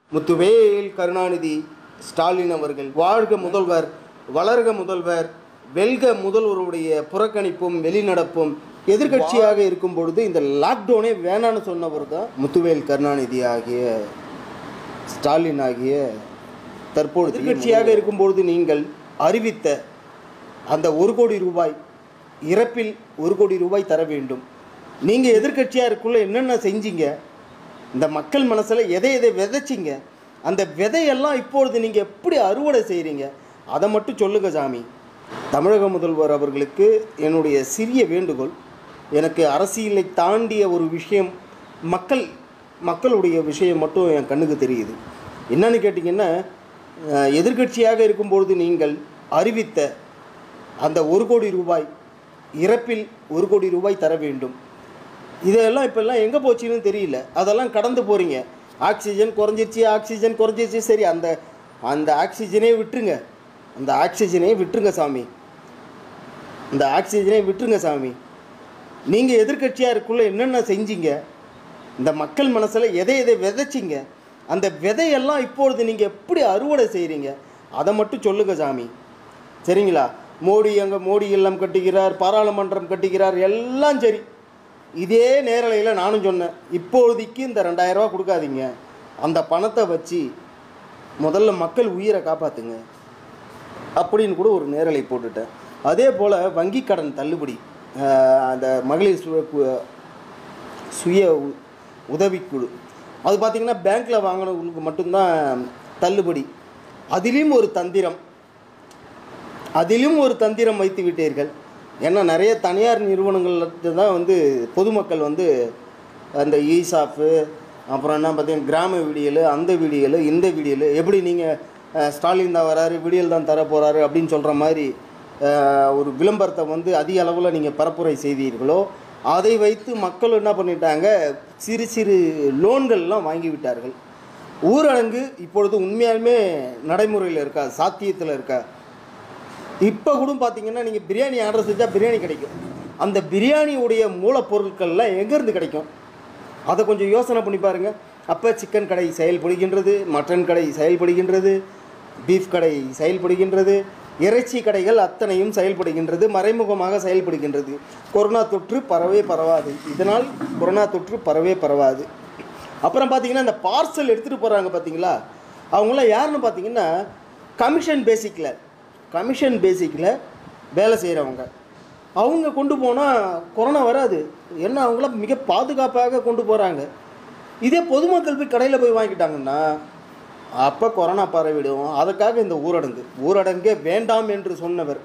முத்துவேல் கருணாநிதி ஸ்டாலின் அவர்கள் வாழ்க முதல்வர் வளர்க முதல்வர் வெல்க முதல்வருடைய புறக்கணிப்பும் வெளிநடப்பும் எதிர்க்கட்சியாக இருக்கும் பொழுது இந்த லாக்டவுனே வேணான்னு சொன்னவர் தான் முத்துவேல் கருணாநிதி ஆகிய ஸ்டாலின் ஆகிய தற்போது எதிர்க்கட்சியாக இருக்கும்பொழுது நீங்கள் அறிவித்த அந்த ஒரு கோடி ரூபாய் இறப்பில் ஒரு கோடி ரூபாய் தர வேண்டும் நீங்கள் எதிர்க்கட்சியாக இருக்குள்ள என்னென்ன செஞ்சீங்க இந்த மக்கள் மனசில் எதை எதை விதைச்சிங்க அந்த விதையெல்லாம் இப்பொழுது நீங்கள் எப்படி அறுவடை செய்கிறீங்க அதை மட்டும் சொல்லுங்க சாமி தமிழக முதல்வர் அவர்களுக்கு என்னுடைய சிறிய வேண்டுகோள் எனக்கு அரசியலை தாண்டிய ஒரு விஷயம் மக்கள் மக்களுடைய விஷயம் மட்டும் என் கண்ணுக்கு தெரியுது என்னன்னு கேட்டிங்கன்னா அஹ், எதிர்க்கட்சியாக இருக்கும்பொழுது நீங்கள் அறிவித்த அந்த ஒரு கோடி ரூபாய் இறப்பில் ஒரு கோடி ரூபாய் தர வேண்டும் இதெல்லாம் இப்போல்லாம் எங்கே போச்சுன்னு தெரியல அதெல்லாம் கடந்து போகிறீங்க ஆக்சிஜன் குறைஞ்சிருச்சு ஆக்சிஜன் குறைஞ்சிருச்சு சரி அந்த அந்த ஆக்சிஜனே விட்டுருங்க அந்த ஆக்சிஜனே விட்டுருங்க சாமி இந்த ஆக்சிஜனே விட்டுருங்க சாமி நீங்கள் எதிர்க்கட்சியாக இருக்குள்ள என்னென்ன செஞ்சீங்க இந்த மக்கள் மனசில் எதை எதை விதைச்சிங்க அந்த விதையெல்லாம் இப்பொழுது நீங்கள் எப்படி அறுவடை செய்கிறீங்க அதை மட்டும் சொல்லுங்க சாமி சரிங்களா மோடி அங்கே மோடி இல்லம் கட்டுகிறார் பாராளுமன்றம் கட்டுகிறார் எல்லாம் சரி இதே நேரலையில் நானும் சொன்னேன் இப்பொழுதைக்கு இந்த ரெண்டாயிரம் ரூபாய் கொடுக்காதீங்க அந்த பணத்தை வச்சு முதல்ல மக்கள் உயிரை காப்பாற்றுங்க அப்படின்னு கூட ஒரு நேரலை போட்டுட்டேன் அதே போல் வங்கி கடன் தள்ளுபடி அஹ் அந்த மகளிர் சுய கு- சுய உ- உதவிக்குழு அது பார்த்திங்கன்னா பேங்க்கில் வாங்கினவங்களுக்கு மட்டும்தான் தள்ளுபடி அதிலும் ஒரு தந்திரம் அதிலும் ஒரு தந்திரம் வைத்து விட்டீர்கள் ஏன்னா நிறைய தனியார் நிறுவனங்கள்ல தான் வந்து பொதுமக்கள் வந்து அந்த ஈசாப்பு அப்புறம் என்ன பார்த்தீங்கன்னா கிராம விடியல் அந்த விடியல் இந்த விடியல் எப்படி நீங்கள் ஸ்டாலின் தான் வராரு விடியல் தான் தர போகிறாரு அப்படின்னு சொல்கிற மாதிரி அஹ், ஒரு விளம்பரத்தை வந்து அதிக அளவில் நீங்கள் பரப்புரை செய்தீர்களோ அதை வைத்து மக்கள் என்ன பண்ணிட்டாங்க சிறு சிறு லோன்கள்லாம் வாங்கி விட்டார்கள் ஊரடங்கு இப்பொழுது உண்மையாலுமே நடைமுறையில் இருக்கா சாத்தியத்தில் இருக்கா இப்போ கூட பார்த்தீங்கன்னா நீங்கள் பிரியாணி ஆர்டர் செஞ்சால் பிரியாணி கிடைக்கும் அந்த பிரியாணியுடைய மூலப்பொருட்கள்லாம் எங்கேருந்து கிடைக்கும் அதை கொஞ்சம் யோசனை பண்ணி பாருங்கள் அப்போ சிக்கன் கடை செயல்படுகின்றது மட்டன் கடை செயல்படுகின்றது பீஃப் கடை செயல்படுகின்றது இறைச்சி கடைகள் அத்தனையும் செயல்படுகின்றது மறைமுகமாக செயல்படுகின்றது கொரோனா தொற்று பரவே பரவாது இதனால் கொரோனா தொற்று பரவே பரவாது அப்புறம் பார்த்தீங்கன்னா இந்த பார்சல் எடுத்துகிட்டு போகிறாங்க பார்த்தீங்களா அவங்களாம் யாருன்னு பார்த்தீங்கன்னா கமிஷன் பேசிக்கில் கமிஷன் பேசிக்கில் வேலை செய்கிறவங்க அவங்க கொண்டு போனால் கொரோனா வராது ஏன்னா அவங்களாம் மிக பாதுகாப்பாக கொண்டு போகிறாங்க இதே பொதுமக்கள் போய் கடையில் போய் வாங்கிட்டாங்கன்னா அப்போ கொரோனா பரவிடும் அதுக்காக இந்த ஊரடங்கு ஊரடங்கே வேண்டாம் என்று சொன்னவர்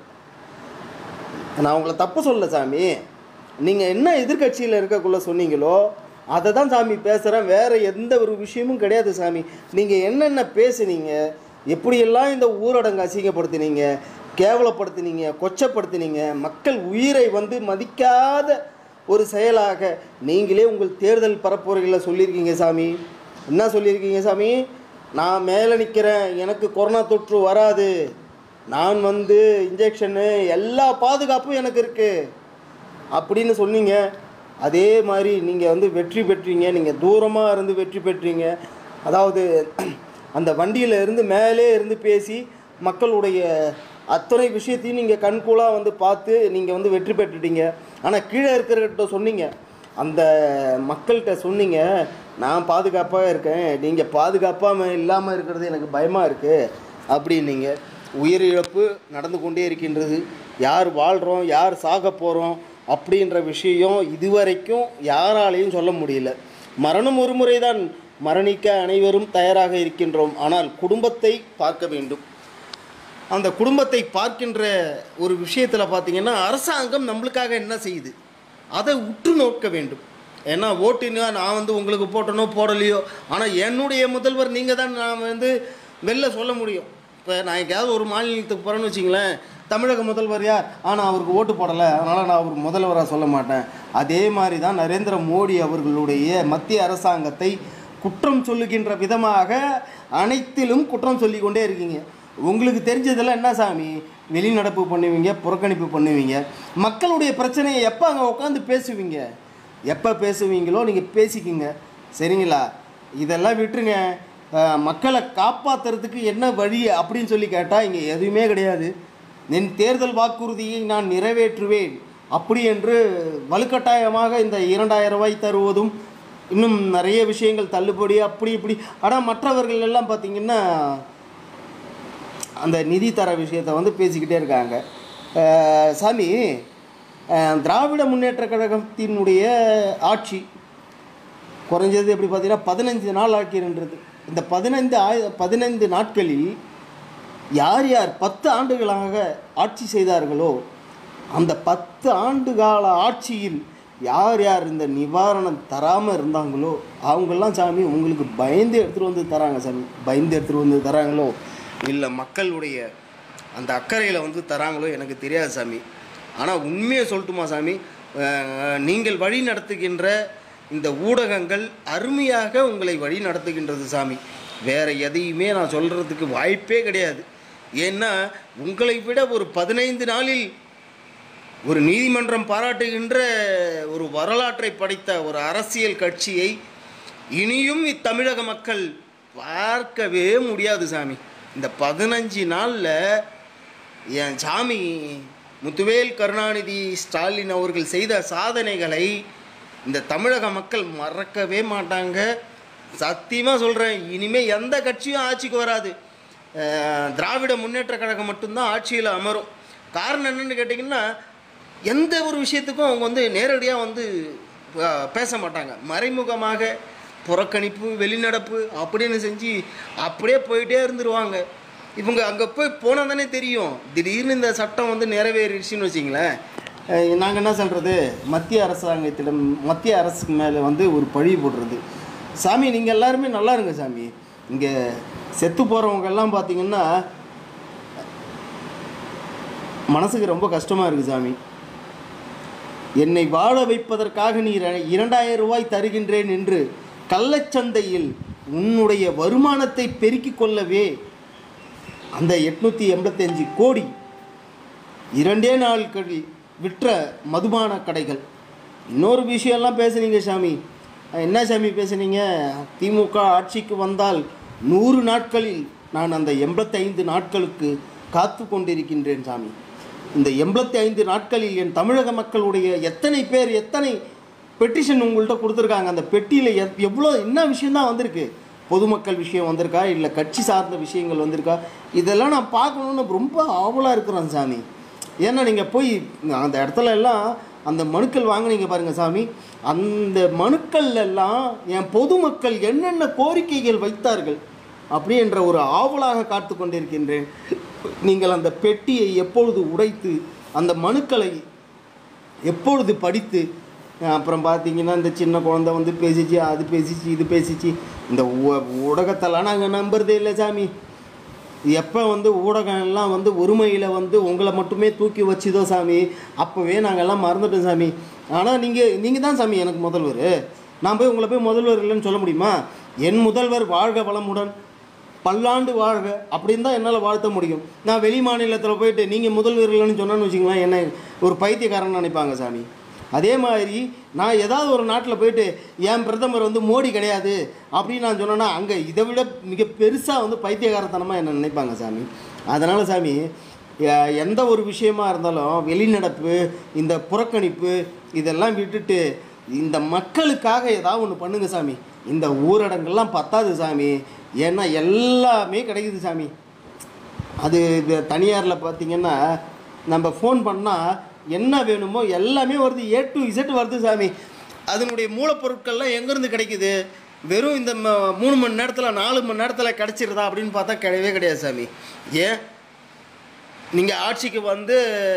நான் உங்களை தப்பு சொல்ல சாமி நீங்கள் என்ன எதிர்க்கட்சியில் இருக்கக்குள்ள சொன்னீங்களோ அதை தான் சாமி பேசுகிறேன் வேறு எந்த ஒரு விஷயமும் கிடையாது சாமி நீங்கள் என்னென்ன பேசுனீங்க எப்படியெல்லாம் இந்த ஊரடங்கு அசிங்கப்படுத்தினீங்க கேவலப்படுத்தினீங்க கொச்சப்படுத்தினீங்க மக்கள் உயிரை வந்து மதிக்காத ஒரு செயலாக நீங்களே உங்கள் தேர்தல் பரப்புரைகளில் சொல்லியிருக்கீங்க சாமி என்ன சொல்லியிருக்கீங்க சாமி நான் மேலே நிற்கிறேன் எனக்கு கொரோனா தொற்று வராது நான் வந்து இன்ஜெக்ஷனு எல்லா பாதுகாப்பும் எனக்கு இருக்குது அப்படின்னு சொன்னீங்க அதே மாதிரி நீங்கள் வந்து வெற்றி பெற்றீங்க நீங்கள் தூரமாக இருந்து வெற்றி பெற்றீங்க அதாவது அந்த வண்டியில் இருந்து மேலே இருந்து பேசி மக்களுடைய அத்தனை விஷயத்தையும் நீங்கள் கண்கூலாக வந்து பார்த்து நீங்கள் வந்து வெற்றி பெற்றுட்டீங்க ஆனால் கீழே இருக்கிறவர்கிட்ட சொன்னீங்க அந்த மக்கள்கிட்ட சொன்னீங்க நான் பாதுகாப்பாக இருக்கேன் நீங்கள் பாதுகாப்பாக இல்லாமல் இருக்கிறது எனக்கு பயமாக இருக்குது அப்படின்னீங்க உயிரிழப்பு நடந்து கொண்டே இருக்கின்றது யார் வாழ்கிறோம் யார் சாக போகிறோம் அப்படின்ற விஷயம் இதுவரைக்கும் யாராலையும் சொல்ல முடியல மரணம் ஒரு முறைதான் மரணிக்க அனைவரும் தயாராக இருக்கின்றோம் ஆனால் குடும்பத்தை பார்க்க வேண்டும் அந்த குடும்பத்தை பார்க்கின்ற ஒரு விஷயத்தில் பார்த்தீங்கன்னா அரசாங்கம் நம்மளுக்காக என்ன செய்யுது அதை உற்று நோக்க வேண்டும் ஏன்னா ஓட்டுனா நான் வந்து உங்களுக்கு போட்டனோ போடலையோ ஆனால் என்னுடைய முதல்வர் நீங்கள் தான் நான் வந்து வெளில சொல்ல முடியும் இப்போ நான் எங்கேயாவது ஒரு மாநிலத்துக்கு போகிறேன்னு வச்சிங்களேன் தமிழக முதல்வர் யார் ஆனால் அவருக்கு ஓட்டு போடலை அதனால் நான் அவர் முதல்வராக சொல்ல மாட்டேன் அதே மாதிரி தான் நரேந்திர மோடி அவர்களுடைய மத்திய அரசாங்கத்தை குற்றம் சொல்லுகின்ற விதமாக அனைத்திலும் குற்றம் சொல்லிக்கொண்டே இருக்கீங்க உங்களுக்கு தெரிஞ்சதெல்லாம் என்ன சாமி வெளிநடப்பு பண்ணுவீங்க புறக்கணிப்பு பண்ணுவீங்க மக்களுடைய பிரச்சனையை எப்போ அங்கே உட்காந்து பேசுவீங்க எப்போ பேசுவீங்களோ நீங்கள் பேசிக்கிங்க சரிங்களா இதெல்லாம் விட்டுருங்க அஹ், மக்களை காப்பாற்றுறதுக்கு என்ன வழி அப்படின்னு சொல்லி கேட்டால் இங்கே எதுவுமே கிடையாது என் தேர்தல் வாக்குறுதியை நான் நிறைவேற்றுவேன் அப்படி என்று வலுக்கட்டாயமாக இந்த இரண்டாயிரம் ரூபாய் தருவதும் இன்னும் நிறைய விஷயங்கள் தள்ளுபடி அப்படி இப்படி ஆனால் மற்றவர்கள் எல்லாம் பார்த்திங்கன்னா அந்த நிதி தர விஷயத்தை வந்து பேசிக்கிட்டே இருக்காங்க அஹ் சாமி அஹ் திராவிட முன்னேற்ற கழகத்தினுடைய ஆட்சி குறைஞ்சது எப்படி பார்த்தீங்கன்னா பதினஞ்சு நாள் ஆக்கின்றது இந்த பதினைந்து ஆய பதினைந்து நாட்களில் யார் யார் பத்து ஆண்டுகளாக ஆட்சி செய்தார்களோ அந்த பத்து ஆண்டு கால ஆட்சியில் யார் யார் இந்த நிவாரணம் தராமல் இருந்தாங்களோ அவங்கெல்லாம் சாமி உங்களுக்கு பயந்து எடுத்துகிட்டு வந்து தராங்க சாமி பயந்து எடுத்துகிட்டு வந்து தராங்களோ இல்லை மக்களுடைய அந்த அக்கறையில் வந்து தராங்களோ எனக்கு தெரியாது சாமி ஆனால் உண்மையை சொல்லட்டுமா சாமி அஹ், நீங்கள் வழி நடத்துகின்ற இந்த ஊடகங்கள் அருமையாக உங்களை வழி நடத்துகின்றது சாமி வேற எதையுமே நான் சொல்கிறதுக்கு வாய்ப்பே கிடையாது ஏன்னா உங்களை விட ஒரு பதினைந்து நாளில் ஒரு நீதிமன்றம் பாராட்டுகின்ற ஒரு வரலாற்றை படைத்த ஒரு அரசியல் கட்சியை இனியும் இத்தமிழக மக்கள் பார்க்கவே முடியாது சாமி இந்த பதினஞ்சு நாளில் என் சாமி முத்துவேல் கருணாநிதி ஸ்டாலின் அவர்கள் செய்த சாதனைகளை இந்த தமிழக மக்கள் மறக்கவே மாட்டாங்க சத்தியமாக சொல்கிறேன் இனிமேல் எந்த கட்சியும் ஆட்சிக்கு வராது அஹ், திராவிட முன்னேற்ற கழகம் மட்டும்தான் ஆட்சியில் அமரும் காரணம் என்னன்னு கேட்டிங்கன்னா எந்த ஒரு விஷயத்துக்கும் அவங்க வந்து நேரடியாக வந்து அஹ், பேச மாட்டாங்க மறைமுகமாக புறக்கணிப்பு வெளிநடப்பு அப்படின்னு செஞ்சு அப்படியே போயிட்டே இருந்துருவாங்க இவங்க அங்கே போய் போனால் தானே தெரியும் திடீர்னு இந்த சட்டம் வந்து நிறைவேறிடுச்சுன்னு வச்சிங்களேன் நாங்கள் என்ன சொல்கிறது மத்திய அரசாங்கத்திடம் மத்திய அரசுக்கு மேலே வந்து ஒரு பழி போடுறது சாமி நீங்கள் எல்லாருமே நல்லா இருங்க சாமி இங்கே செத்து போகிறவங்க எல்லாம் பார்த்தீங்கன்னா மனசுக்கு ரொம்ப கஷ்டமாக இருக்குது சாமி என்னை வாழ வைப்பதற்காக நீ இர- இரண்டாயிரம் ரூபாய் தருகின்றேன் என்று கள்ளச்சந்தையில் உன்னுடைய வருமானத்தை பெருக்கிக் கொள்ளவே அந்த எட்நூற்றி எண்பத்தஞ்சு கோடி இரண்டே நாட்களில் விற்ற மதுபான கடைகள் இன்னொரு விஷயம்லாம் பேசுனீங்க சாமி அஹ் என்ன சாமி பேசுனீங்க திமுக ஆட்சிக்கு வந்தால் நூறு நாட்களில் நான் அந்த எண்பத்தைந்து நாட்களுக்கு காத்து கொண்டிருக்கின்றேன் சாமி இந்த எண்பத்தி ஐந்து நாட்களில் என் தமிழக மக்களுடைய எத்தனை பேர் எத்தனை பெட்டிஷன் உங்கள்கிட்ட கொடுத்துருக்காங்க அந்த பெட்டியில் எவ் எவ்வளோ என்ன விஷயந்தான் வந்திருக்கு பொதுமக்கள் விஷயம் வந்திருக்கா இல்லை கட்சி சார்ந்த விஷயங்கள் வந்திருக்கா இதெல்லாம் நான் பார்க்கணுன்னு ரொம்ப ஆவலாக இருக்கிறேன் சாமி ஏன்னா நீங்கள் போய் அந்த இடத்துல எல்லாம் அந்த மனுக்கள் வாங்குனீங்க பாருங்கள் சாமி அந்த மனுக்கள் எல்லாம் என் பொதுமக்கள் என்னென்ன கோரிக்கைகள் வைத்தார்கள் அப்படி என்ற ஒரு ஆவலாக காத்து கொண்டிருக்கின்றேன் நீங்கள் அந்த பெட்டியை எப்பொழுது உடைத்து அந்த மனுக்களை எப்பொழுது படித்து அஹ், அப்புறம் பார்த்தீங்கன்னா இந்த சின்ன குழந்தை வந்து பேசிச்சு அது பேசிச்சு இது பேசிச்சு இந்த ஊ- ஊடகத்தெல்லாம் நாங்கள் நம்புறதே இல்லை சாமி எப்போ வந்து ஊடகம் எல்லாம் வந்து ஒருமையில் வந்து உங்களை மட்டுமே தூக்கி வச்சுதோ சாமி அப்போவே நாங்கள்லாம் மறந்துட்டோம் சாமி ஆனால் நீங்கள் நீங்கள் தான் சாமி எனக்கு முதல்வர் நான் போய் உங்களை போய் முதல்வர் இல்லைன்னு சொல்ல முடியுமா என் முதல்வர் வாழ்க வளமுடன் பல்லாண்டு வாழ்க அப்படின்னு தான் என்னால் வாழ்த்த முடியும் நான் வெளி மாநிலத்தில் போயிட்டு நீங்கள் முதல்வர் இல்லைன்னு சொன்னேன்னு வச்சுங்களேன் என்ன ஒரு பைத்தியக்காரன் நினைப்பாங்க சாமி அதே மாதிரி நான் ஏதாவது ஒரு நாட்டில் போயிட்டு என் பிரதமர் வந்து மோடி கிடையாது அப்படின்னு நான் சொன்னேன்னா அங்கே இதை விட மிக பெருசாக வந்து பைத்தியகாரத்தனமாக என்ன நினைப்பாங்க சாமி அதனால் சாமி எ- எந்த ஒரு விஷயமா இருந்தாலும் வெளிநடப்பு இந்த புறக்கணிப்பு இதெல்லாம் விட்டுட்டு இந்த மக்களுக்காக ஏதாவது ஒன்று பண்ணுங்க சாமி இந்த ஊரடங்கெல்லாம் பத்தாது சாமி ஏன்னா எல்லாமே கிடைக்குது சாமி அது இது தனியாரில் பார்த்தீங்கன்னா நம்ம ஃபோன் பண்ணால் என்ன வேணுமோ எல்லாமே வருது ஏ டு இசட் வருது சாமி அதனுடைய மூலப்பொருட்கள்லாம் எங்கேருந்து கிடைக்குது வெறும் இந்த ம- மூணு மணி நேரத்தில் நாலு மணி நேரத்தில் கிடச்சிருதா அப்படின்னு பார்த்தா கிடையவே கிடையாது சாமி ஏன் நீங்கள் ஆட்சிக்கு வந்து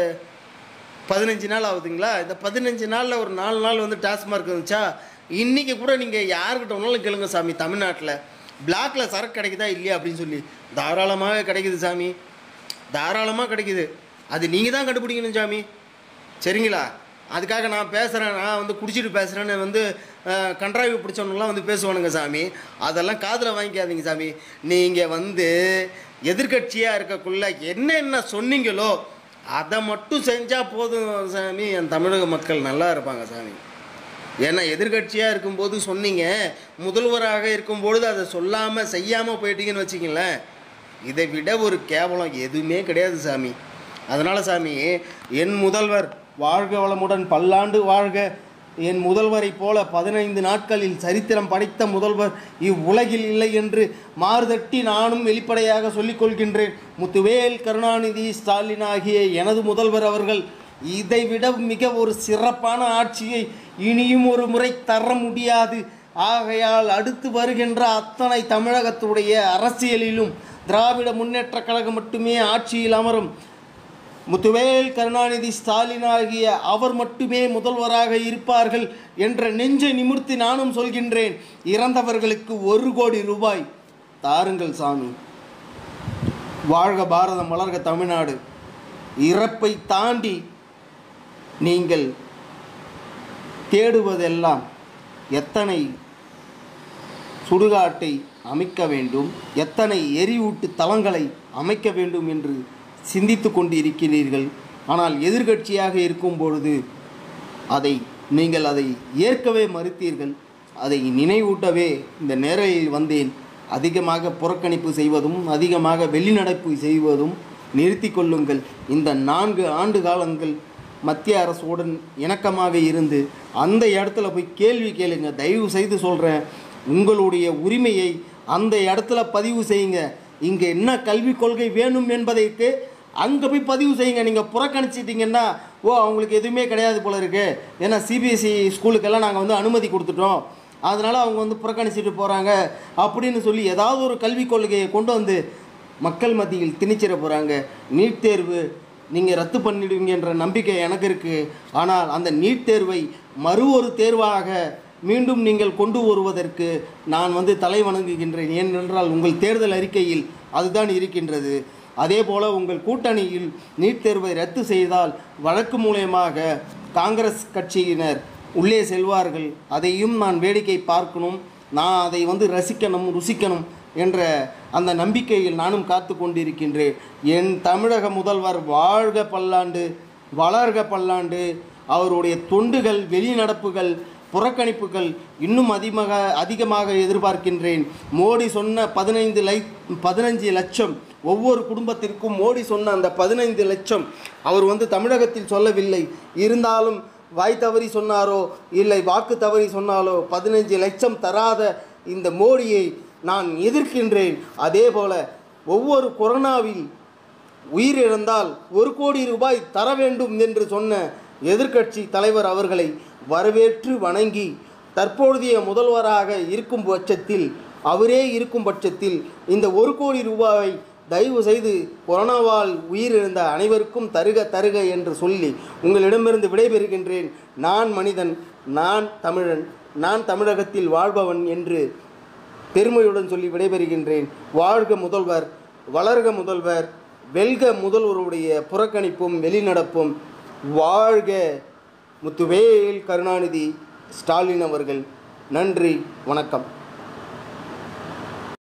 பதினஞ்சு நாள் ஆகுதுங்களா இந்த பதினஞ்சு நாளில் ஒரு நாலு நாள் வந்து டாஸ்மார்க் இருந்துச்சா இன்றைக்கி கூட நீங்கள் யாருக்கிட்ட வேணாலும் கேளுங்க சாமி தமிழ்நாட்டில் பிளாக்ல சரக்கு கிடைக்குதா இல்லையா அப்படின்னு சொல்லி தாராளமாக கிடைக்குது சாமி தாராளமாக கிடைக்குது அது நீங்கள் தான் கண்டுபிடிக்கணும் சாமி சரிங்களா அதுக்காக நான் பேசுகிறேன் நான் வந்து குடிச்சிட்டு பேசுகிறேன்னு வந்து அஹ், கன்றாவி பிடிச்சவனுங்களாம் வந்து பேசுவானுங்க சாமி அதெல்லாம் காதில் வாங்கிக்காதீங்க சாமி நீங்கள் வந்து எதிர்க்கட்சியாக இருக்கக்குள்ள என்னென்ன சொன்னீங்களோ அதை மட்டும் செஞ்சால் போதும் சாமி என் தமிழக மக்கள் நல்லா இருப்பாங்க சாமி ஏன்னா எதிர்கட்சியாக இருக்கும்போது சொன்னீங்க முதல்வராக இருக்கும்பொழுது அதை சொல்லாமல் செய்யாமல் போயிட்டீங்கன்னு வச்சிங்களேன் இதை விட ஒரு கேவலம் எதுவுமே கிடையாது சாமி அதனால் சாமி என் முதல்வர் வாழ்க வளமுடன் பல்லாண்டு வாழ்க என் முதல்வரைப் போல பதினைந்து நாட்களில் சரித்திரம் படைத்த முதல்வர் இவ்வுலகில் இல்லை என்று மாறுதட்டி நானும் வெளிப்படையாக சொல்லிக் கொள்கின்றேன் முத்துவேல் கருணாநிதி ஸ்டாலின் ஆகிய எனது முதல்வர் அவர்கள் இதைவிட மிக ஒரு சிறப்பான ஆட்சியை இனியும் ஒரு முறை தர முடியாது ஆகையால் அடுத்து வருகின்ற அத்தனை தமிழகத்துடைய அரசியலிலும் திராவிட முன்னேற்றக் கழகம் மட்டுமே ஆட்சியில் அமரும் முத்துவேல் கருணாநிதி ஸ்டாலின் ஆகிய அவர் மட்டுமே முதல்வராக இருப்பார்கள் என்ற நெஞ்சை நிமிர்த்தி நானும் சொல்கின்றேன் இறந்தவர்களுக்கு ஒரு கோடி ரூபாய் தாருங்கள் சாமி வாழ்க பாரதம் வளர்க தமிழ்நாடு இறப்பை தாண்டி நீங்கள் தேடுவதெல்லாம் எத்தனை சுடுகாட்டை அமைக்க வேண்டும் எத்தனை எரிவூட்டு தளங்களை அமைக்க வேண்டும் என்று சிந்தித்து கொண்டு இருக்கிறீர்கள் ஆனால் எதிர்கட்சியாக இருக்கும் பொழுது அதை நீங்கள் அதை ஏற்கவே மறுத்தீர்கள் அதை நினைவூட்டவே இந்த நேரலில் வந்தேன் அதிகமாக புறக்கணிப்பு செய்வதும் அதிகமாக வெளிநடப்பு செய்வதும் நிறுத்தி கொள்ளுங்கள் இந்த நான்கு ஆண்டு காலங்கள் மத்திய அரசுடன் இணக்கமாக இருந்து அந்த இடத்துல போய் கேள்வி கேளுங்க தயவு செய்து சொல்கிறேன் உங்களுடைய உரிமையை அந்த இடத்துல பதிவு செய்யுங்க இங்கே என்ன கல்விக் கொள்கை வேணும் என்பதைக்கு அங்கே போய் பதிவு செய்யுங்க நீங்கள் புறக்கணிச்சிட்டிங்கன்னா ஓ அவங்களுக்கு எதுவுமே கிடையாது போல இருக்கு ஏன்னா சிபிஎஸ்சி ஸ்கூலுக்கெல்லாம் நாங்கள் வந்து அனுமதி கொடுத்துட்டோம் அதனால் அவங்க வந்து புறக்கணிச்சிட்டு போகிறாங்க அப்படின்னு சொல்லி ஏதாவது ஒரு கல்விக் கொள்கையை கொண்டு வந்து மக்கள் மத்தியில் திணிச்சிட போகிறாங்க நீட் தேர்வு நீங்கள் ரத்து பண்ணிடுவீங்கன்ற நம்பிக்கை எனக்கு இருக்குது ஆனால் அந்த நீட் தேர்வை மறு ஒரு தேர்வாக மீண்டும் நீங்கள் கொண்டு வருவதற்கு நான் வந்து தலை வணங்குகின்றேன் ஏனென்றால் உங்கள் தேர்தல் அறிக்கையில் அதுதான் இருக்கின்றது அதே போல் உங்கள் கூட்டணியில் நீட் தேர்வை ரத்து செய்தால் வழக்கு மூலயமாக காங்கிரஸ் கட்சியினர் உள்ளே செல்வார்கள் அதையும் நான் வேடிக்கை பார்க்கணும் நான் அதை வந்து ரசிக்கணும் ருசிக்கணும் என்ற அந்த நம்பிக்கையில் நானும் காத்து கொண்டிருக்கின்றேன் என் தமிழக முதல்வர் வாழ்க பல்லாண்டு வளர்க பல்லாண்டு அவருடைய தொண்டுகள் வெளிநடப்புகள் புறக்கணிப்புகள் இன்னும் அதிகமாக அதிகமாக எதிர்பார்க்கின்றேன் மோடி சொன்ன பதினைந்து லை பதினஞ்சு லட்சம் ஒவ்வொரு குடும்பத்திற்கும் மோடி சொன்ன அந்த பதினைந்து லட்சம் அவர் வந்து தமிழகத்தில் சொல்லவில்லை இருந்தாலும் வாய் தவறி சொன்னாரோ இல்லை வாக்கு தவறி சொன்னாலோ பதினஞ்சு லட்சம் தராத இந்த மோடியை நான் எதிர்க்கின்றேன் அதே போல ஒவ்வொரு கொரோனாவில் உயிரிழந்தால் ஒரு கோடி ரூபாய் தர வேண்டும் என்று சொன்ன எதிர்க்கட்சி தலைவர் அவர்களை வரவேற்று வணங்கி தற்பொழுதைய முதல்வராக இருக்கும் பட்சத்தில் அவரே இருக்கும் பட்சத்தில் இந்த ஒரு கோடி ரூபாயை தயவு செய்து கொரோனாவால் உயிரிழந்த அனைவருக்கும் தருக தருக என்று சொல்லி உங்களிடமிருந்து விடைபெறுகின்றேன் நான் மனிதன் நான் தமிழன் நான் தமிழகத்தில் வாழ்பவன் என்று பெருமையுடன் சொல்லி விடைபெறுகின்றேன் வாழ்க முதல்வர் வளர்க முதல்வர் வெல்க முதல்வருடைய புறக்கணிப்பும் வெளிநடப்பும் வாழ்க முத்துவேல் கருணாநிதி ஸ்டாலின் அவர்கள் நன்றி வணக்கம்